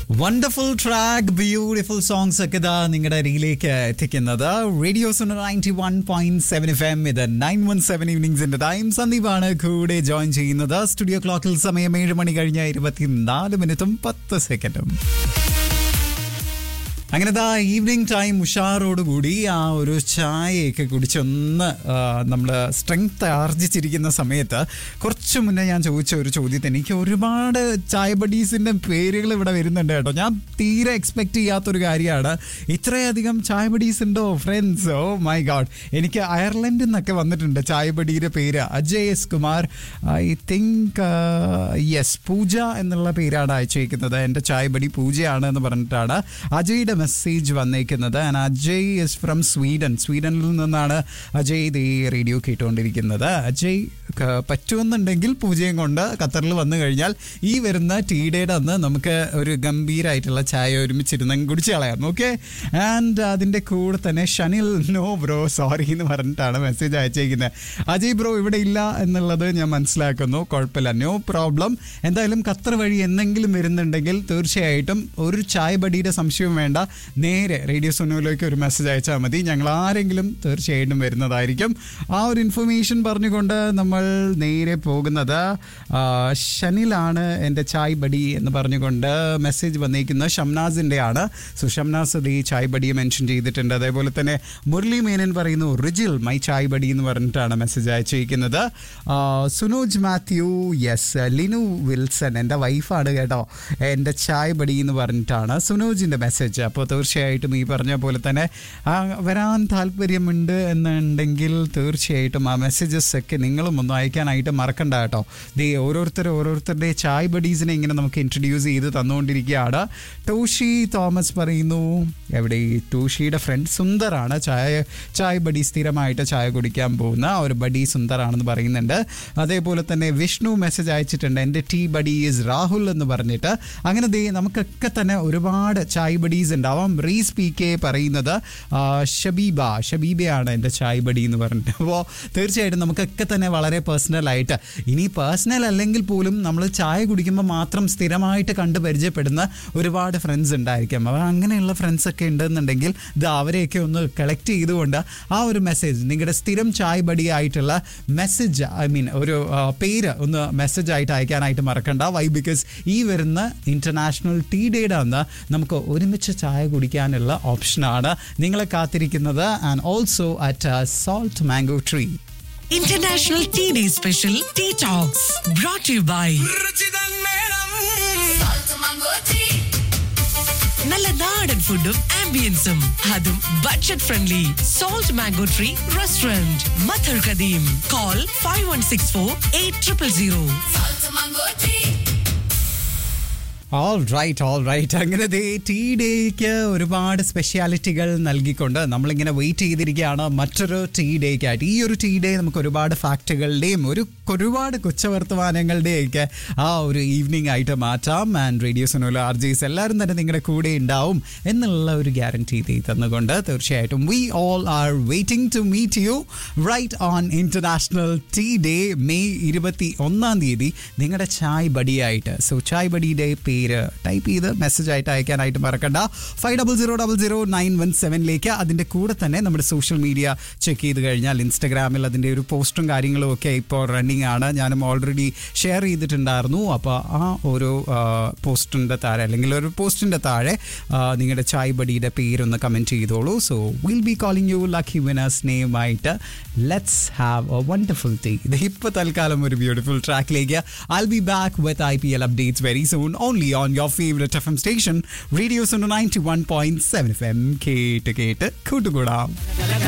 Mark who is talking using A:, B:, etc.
A: wonderful track beautiful songs ഒക്കെ ഇതാ നിങ്ങളുടെ അരികിലേക്ക് എത്തിക്കുന്നത് radio ninety one point seven F M ഇത് നയൻ വൺ സെവൻ ഈവനിങ്സിന്റെ ടൈം സന്ദീപാണ് കൂടെ ജോയിൻ ചെയ്യുന്നത് സ്റ്റുഡിയോ ക്ലോക്കിൽ സമയം ഏഴ് മണി കഴിഞ്ഞ ഇരുപത്തിനാല് മിനിറ്റും പത്ത് സെക്കൻഡും അങ്ങനെ ദാ ഈവനിങ് ടൈം ഉഷാറോടുകൂടി ആ ഒരു ചായയൊക്കെ കുടിച്ചൊന്ന് നമ്മൾ സ്ട്രെങ്ത് ആർജിച്ചിരിക്കുന്ന സമയത്ത് കുറച്ച് മുന്നേ ഞാൻ ചോദിച്ച ഒരു ചോദ്യത്തിന് എനിക്ക് ഒരുപാട് ചായ ബഡീസിൻ്റെ പേരുകൾ ഇവിടെ വരുന്നുണ്ട് കേട്ടോ ഞാൻ തീരെ എക്സ്പെക്ട് ചെയ്യാത്തൊരു കാര്യമാണ് ഇത്രയധികം ചായ ബഡീസ് ഉണ്ടോ ഫ്രണ്ട്സ് ഓ മൈ ഗാഡ് എനിക്ക് അയർലൻഡിൽ നിന്നൊക്കെ വന്നിട്ടുണ്ട് ചായ ബഡിയുടെ പേര് Ajay S Kumar I think yes Pooja എന്നുള്ള പേരാണ് അയച്ചേക്കുന്നത് എൻ്റെ ചായ ബഡി പൂജയാണ് എന്ന് പറഞ്ഞിട്ടാണ് അജയുടെ മെസ്സേജ് വന്നേക്കുന്നത് and Ajay is from Sweden സ്വീഡനിൽ നിന്നാണ് അജയ് ഇത് ഈ റേഡിയോ കേട്ടുകൊണ്ടിരിക്കുന്നത് അജയ് ക- പറ്റുമെന്നുണ്ടെങ്കിൽ പൂജയും കൊണ്ട് ഖത്തറിൽ വന്നു കഴിഞ്ഞാൽ ഈ വരുന്ന ടീ ഡേയുടെ അന്ന് നമുക്ക് ഒരു ഗംഭീരമായിട്ടുള്ള ചായ ഒരുമിച്ചിരുന്ന് കുടിച്ച് കളയാം ഓക്കെ ആൻഡ് അതിൻ്റെ കൂടെ തന്നെ ഷനിൽ നോ ബ്രോ സോറി എന്ന് പറഞ്ഞിട്ടാണ് മെസ്സേജ് അയച്ചേക്കുന്നത് അജയ് ബ്രോ ഇവിടെ ഇല്ല എന്നുള്ളത് ഞാൻ മനസ്സിലാക്കുന്നു കുഴപ്പമില്ല നോ പ്രോബ്ലം എന്തായാലും ഖത്തർ വഴി എന്തെങ്കിലും വരുന്നുണ്ടെങ്കിൽ തീർച്ചയായിട്ടും ഒരു ചായ ബടിയുടെ സംശയവും വേണ്ട നേരെ റേഡിയോ സോനോയിലേക്ക് ഒരു മെസ്സേജ് അയച്ചാൽ മതി ഞങ്ങൾ ആരെങ്കിലും തീർച്ചയായിട്ടും വരുന്നതായിരിക്കും ആ ഒരു ഇൻഫർമേഷൻ പറഞ്ഞുകൊണ്ട് നമ്മൾ നേരെ പോകുന്നത് ആ, ഷനിലാണ് എൻ്റെ ചായ് ബടി എന്ന് പറഞ്ഞുകൊണ്ട് മെസ്സേജ് വന്നിരിക്കുന്നത് ഷംനാസിൻ്റെ ആണ് സോ ഷംനാസ് അത് ഈ ചായ് ബഡിയെ മെൻഷൻ ചെയ്തിട്ടുണ്ട് അതേപോലെ തന്നെ മുരളി മേനൻ പറയുന്നു റിജിൽ മൈ ചായ് ബടി എന്ന് പറഞ്ഞിട്ടാണ് മെസ്സേജ് അയച്ചിരിക്കുന്നത് ആ, Sunoj Mathew yes Linu Wilson എൻ്റെ വൈഫാണ് കേട്ടോ എൻ്റെ ചായ് ബടി എന്ന് പറഞ്ഞിട്ടാണ് സുനോജിൻ്റെ മെസ്സേജ് അപ്പോൾ തീർച്ചയായിട്ടും ഈ പറഞ്ഞ പോലെ തന്നെ ആ, വരാൻ താല്പര്യമുണ്ട് എന്നുണ്ടെങ്കിൽ തീർച്ചയായിട്ടും ആ മെസ്സേജസ് ഒക്കെ നിങ്ങളും ഒന്ന് അയക്കാനായിട്ട് മറക്കണ്ട കേട്ടോ ദേ ഓരോരുത്തർ ഓരോരുത്തരുടെ ചായ് ബഡീസിനെ ഇങ്ങനെ നമുക്ക് ഇൻട്രൊഡ്യൂസ് ചെയ്ത് തന്നുകൊണ്ടിരിക്കുകയാണ് ടോഷി തോമസ് പറയുന്നു എവിടെ ഈ ടോഷിയുടെ ഫ്രണ്ട് സുന്ദറാണ് ചായ ചായ ബഡി സ്ഥിരമായിട്ട് ചായ കുടിക്കാൻ പോകുന്ന ആ ഒരു ബഡി സുന്ദറാണെന്ന് പറയുന്നുണ്ട് അതേപോലെ തന്നെ വിഷ്ണു മെസ്സേജ് അയച്ചിട്ടുണ്ട് എൻ്റെ ടീ ബഡി ഈസ് രാഹുൽ എന്ന് പറഞ്ഞിട്ട് അങ്ങനെ ദേ നമുക്കൊക്കെ തന്നെ ഒരുപാട് ചായ് ബഡീസ് ഉണ്ടാവാം റീസ് പി കെ പറയുന്നത് ആ, ഷബീബ ഷബീബയാണ് എൻ്റെ ചായ് ബഡി എന്ന് പറഞ്ഞിട്ട് അപ്പോൾ തീർച്ചയായിട്ടും നമുക്കൊക്കെ തന്നെ വളരെ പേഴ്സണൽ ആയിട്ട് ഇനി പേഴ്സണൽ അല്ലെങ്കിൽ പോലും നമ്മൾ ചായ കുടിക്കുമ്പോൾ മാത്രം സ്ഥിരമായിട്ട് കണ്ട് പരിചയപ്പെടുന്ന ഒരുപാട് ഫ്രണ്ട്സ് ഉണ്ടായിരിക്കാം അപ്പോൾ അങ്ങനെയുള്ള ഫ്രണ്ട്സ് ഒക്കെ ഉണ്ടെന്നുണ്ടെങ്കിൽ ഇത് അവരെയൊക്കെ ഒന്ന് കളക്ട് ചെയ്തുകൊണ്ട് ആ ഒരു മെസ്സേജ് നിങ്ങളുടെ സ്ഥിരം ചായ് ബഡി ആയിട്ടുള്ള മെസ്സേജ് ഐ മീൻ ഒരു ആ, പേര് ഒന്ന് മെസ്സേജ് ആയിട്ട് അയക്കാനായിട്ട് മറക്കണ്ട വൈ ബിക്കോസ് ഈ വരുന്ന ഇന്റർനാഷണൽ ടീ ഡേയുടെ അന്ന് നമുക്ക് ഒരുമിച്ച് ചായ കുടിക്കാനുള്ള ഓപ്ഷനാണ് നിങ്ങളെ കാത്തിരിക്കുന്നത് and also at salt mango tree
B: International Tea Day Special Tea Talks brought to you by
C: രുചിതൻ മേളം
B: നല്ല നാടൻ ഫുഡും ആംബിയൻസും അതും budget friendly salt mango tree restaurant മഥർ കദീം call five one six four eight triple zero
A: all right all right അങ്ങനെ ദേ ടീ ഡേക്ക് ഒരുപാട് സ്പെഷ്യാലിറ്റികൾ നൽകിക്കൊണ്ട് നമ്മളിങ്ങനെ വെയിറ്റ് ചെയ്തിരിക്കുകയാണ് മറ്റൊരു ടീ ഡേക്കായിട്ട് ഈ ഒരു ടീ ഡേ നമുക്ക് ഒരുപാട് ഫാക്റ്റുകളുടെയും ഒരു ഒരുപാട് കൊച്ചവർത്തമാനങ്ങളുടെയൊക്കെ ആ ഒരു ഈവനിങ് ആയിട്ട് മാറ്റാം ആൻഡ് റേഡിയോ സൊനോല ആർ ജിസ് എല്ലാവരും തന്നെ നിങ്ങളുടെ കൂടെ ഉണ്ടാവും എന്നുള്ള ഒരു ഗ്യാരണ്ടി തന്നുകൊണ്ട് തീർച്ചയായിട്ടും we all are waiting to meet you right on international tea day May ഇരുപത്തി ഒന്നാം തീയതി നിങ്ങളുടെ ചായ് ബഡിയായിട്ട് സോ ചായ് ബഡിയുടെ പേര് ടൈപ്പ് ചെയ്ത് മെസ്സേജ് ആയിട്ട് അയക്കാനായിട്ട് മറക്കണ്ട five double zero double zero nine one സെവനിലേക്ക് അതിൻ്റെ കൂടെ തന്നെ നമ്മുടെ സോഷ്യൽ മീഡിയ ചെക്ക് ചെയ്ത് കഴിഞ്ഞാൽ ഇൻസ്റ്റഗ്രാമിൽ അതിൻ്റെ ഒരു പോസ്റ്റും കാര്യങ്ങളും ഒക്കെ ഇപ്പോൾ റണ്ണിങ് ആണ് ഞാനും ഓൾറെഡി ഷെയർ ചെയ്തിട്ടുണ്ടായിരുന്നു അപ്പോൾ ആ ഒരു പോസ്റ്റിൻ്റെ താഴെ അല്ലെങ്കിൽ ഒരു പോസ്റ്റിൻ്റെ താഴെ ആ, നിങ്ങളുടെ ചായ് ബഡിയുടെ പേരൊന്ന് കമൻറ്റ് ചെയ്തോളൂ so will be calling you lucky winners നെയിമായിട്ട് let's have a wonderful tea ഇത് ഇപ്പോൾ തൽക്കാലം ഒരു ബ്യൂട്ടിഫുൾ ട്രാക്കിലേക്ക് I be back with I P L updates very soon only on your favourite F M station radio's ninety one point seven F M കേട്ട് കേട്ട് കൂട്ടുകൂടാം